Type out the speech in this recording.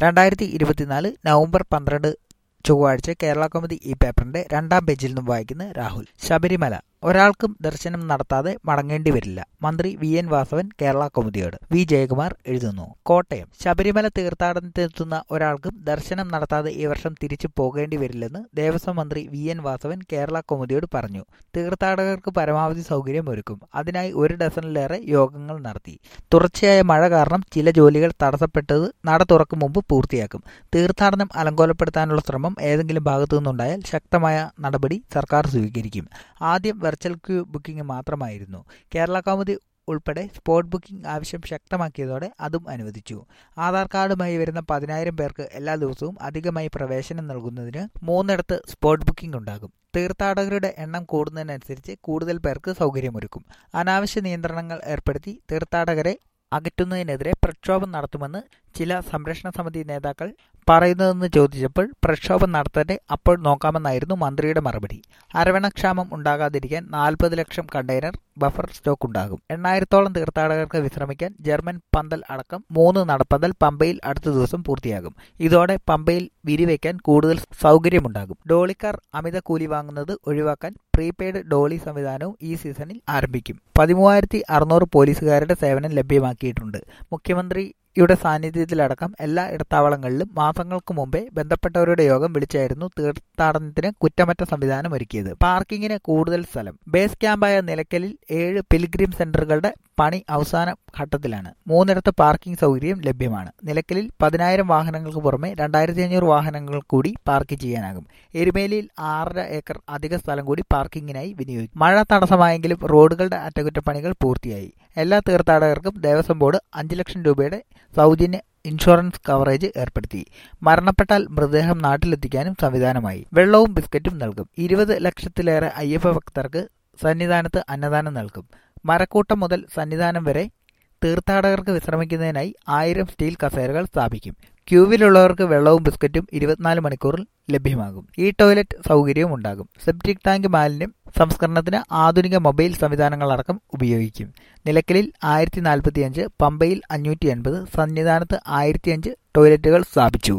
രണ്ടായിരത്തി ഇരുപത്തിനാല് നവംബർ പന്ത്രണ്ട് ചൊവ്വാഴ്ച കേരള കൗമുദി ഈ പേപ്പറിന്റെ രണ്ടാം പേജിൽ നിന്നും വായിക്കുന്ന രാഹുൽ ശബരിമല ഒരാൾക്കും ദർശനം നടത്താതെ മടങ്ങേണ്ടി വരില്ല മന്ത്രി വി എൻ വാസവൻ കേരള കൗമുദിയോട് വി ജയകുമാർ എഴുതുന്നു കോട്ടയം ശബരിമല തീർത്ഥാടനത്തിനെത്തുന്ന ഒരാൾക്കും ദർശനം നടത്താതെ ഈ വർഷം തിരിച്ചു പോകേണ്ടി വരില്ലെന്ന് ദേവസ്വം മന്ത്രി വി എൻ വാസവൻ കേരള കൗമുദിയോട് പറഞ്ഞു തീർത്ഥാടകർക്ക് പരമാവധി സൗകര്യം ഒരുക്കും അതിനായി ഒരു ഡസനിലേറെ യോഗങ്ങൾ നടത്തി തുടർച്ചയായ മഴ കാരണം ചില ജോലികൾ തടസ്സപ്പെട്ടത് നട തുറക്കും മുമ്പ് പൂർത്തിയാക്കും തീർത്ഥാടനം അലങ്കോലപ്പെടുത്താനുള്ള ശ്രമം ഏതെങ്കിലും ഭാഗത്തു നിന്നുണ്ടായാൽ ശക്തമായ നടപടി സർക്കാർ സ്വീകരിക്കും ആദ്യം വെർച്വൽ ക്യൂ ബുക്കിംഗ് മാത്രമായിരുന്നു കേരള കൗമുദി ഉൾപ്പെടെ സ്പോട്ട് ബുക്കിംഗ് ആവശ്യം ശക്തമാക്കിയതോടെ അതും അനുവദിച്ചു ആധാർ കാർഡുമായി വരുന്ന പതിനായിരം പേർക്ക് എല്ലാ ദിവസവും അധികമായി പ്രവേശനം നൽകുന്നതിന് മൂന്നിടത്ത് സ്പോട്ട് ബുക്കിംഗ് ഉണ്ടാകും തീർത്ഥാടകരുടെ എണ്ണം കൂടുന്നതിനനുസരിച്ച് കൂടുതൽ പേർക്ക് സൗകര്യമൊരുക്കും അനാവശ്യ നിയന്ത്രണങ്ങൾ ഏർപ്പെടുത്തി തീർത്ഥാടകരെ അകറ്റുന്നതിനെതിരെ പ്രക്ഷോഭം നടത്തുമെന്ന് ചില സംരക്ഷണ സമിതി നേതാക്കൾ പറയുന്നതെന്ന് ചോദിച്ചപ്പോൾ പ്രക്ഷോഭം നടത്തട്ടെ അപ്പോൾ നോക്കാമെന്നായിരുന്നു മന്ത്രിയുടെ മറുപടി അരവണക്ഷാമം ഉണ്ടാകാതിരിക്കാൻ നാൽപ്പത് ലക്ഷം കണ്ടെയ്നർ ബഫർ സ്റ്റോക്ക് ഉണ്ടാകും എണ്ണായിരത്തോളം തീർത്ഥാടകർക്ക് വിശ്രമിക്കാൻ ജർമ്മൻ പന്തൽ അടക്കം മൂന്ന് നടപ്പന്തൽ പമ്പയിൽ അടുത്ത ദിവസം പൂർത്തിയാകും ഇതോടെ പമ്പയിൽ വിരിവെക്കാൻ കൂടുതൽ സൗകര്യമുണ്ടാകും ഡോളിക്കാർ അമിത കൂലി വാങ്ങുന്നത് ഒഴിവാക്കാൻ പ്രീപെയ്ഡ് ഡോളി സംവിധാനവും ഈ സീസണിൽ ആരംഭിക്കും പതിമൂവായിരത്തി അറുന്നൂറ് പോലീസുകാരുടെ സേവനം ലഭ്യമാക്കിയിട്ടുണ്ട് മുഖ്യമന്ത്രി യുടെ സാന്നിധ്യത്തിലടക്കം എല്ലാ ഇടത്താവളങ്ങളിലും മാസങ്ങൾക്ക് മുമ്പേ ബന്ധപ്പെട്ടവരുടെ യോഗം വിളിച്ചായിരുന്നു തീർത്ഥാടനത്തിന് കുറ്റമറ്റ സംവിധാനം ഒരുക്കിയത് പാർക്കിങ്ങിന് കൂടുതൽ സ്ഥലം ബേസ് ക്യാമ്പായ നിലയ്ക്കലിൽ ഏഴ് പിൽഗ്രിം സെന്ററുകളുടെ പണി അവസാന ഘട്ടത്തിലാണ് മൂന്നിടത്ത് പാർക്കിംഗ് സൗകര്യം ലഭ്യമാണ് നിലയ്ക്കലിൽ പതിനായിരം വാഹനങ്ങൾക്ക് പുറമെ രണ്ടായിരത്തി അഞ്ഞൂറ് വാഹനങ്ങൾ കൂടി പാർക്ക് ചെയ്യാനാകും എരുമേലിയിൽ ആറര ഏക്കർ അധിക സ്ഥലം കൂടി പാർക്കിങ്ങിനായി വിനിയോഗിക്കും മഴ തടസ്സമായെങ്കിലും റോഡുകളുടെ അറ്റകുറ്റപ്പണികൾ പൂർത്തിയായി എല്ലാ തീർത്ഥാടകർക്കും ദേവസ്വം ബോർഡ് അഞ്ച് ലക്ഷം രൂപയുടെ സൗജന്യ ഇൻഷുറൻസ് കവറേജ് ഏർപ്പെടുത്തി മരണപ്പെട്ടാൽ മൃതദേഹം നാട്ടിലെത്തിക്കാനും സംവിധാനമായി വെള്ളവും ബിസ്ക്കറ്റും നൽകും ഇരുപത് ലക്ഷത്തിലേറെ അയ്യപ്പ ഭക്തർക്ക് സന്നിധാനത്ത് അന്നദാനം നൽകും മരക്കൂട്ടം മുതൽ സന്നിധാനം വരെ തീർത്ഥാടകർക്ക് വിശ്രമിക്കുന്നതിനായി ആയിരം സ്റ്റീൽ കസേരകൾ സ്ഥാപിക്കും ക്യൂവിലുള്ളവർക്ക് വെള്ളവും ബിസ്ക്കറ്റും ഇരുപത്തിനാല് മണിക്കൂറിൽ ലഭ്യമാകും ഈ ടോയ്ലറ്റ് സൗകര്യവും ഉണ്ടാകും സെപ്റ്റിക് ടാങ്ക് മാലിന്യം സംസ്കരണത്തിന് ആധുനിക മൊബൈൽ സംവിധാനങ്ങളടക്കം ഉപയോഗിക്കും നിലയ്ക്കലിൽ ആയിരത്തി നാൽപ്പത്തിയഞ്ച് പമ്പയിൽ അഞ്ഞൂറ്റി എൺപത് സന്നിധാനത്ത് ആയിരത്തിയഞ്ച് ടോയ്ലറ്റുകൾ സ്ഥാപിച്ചു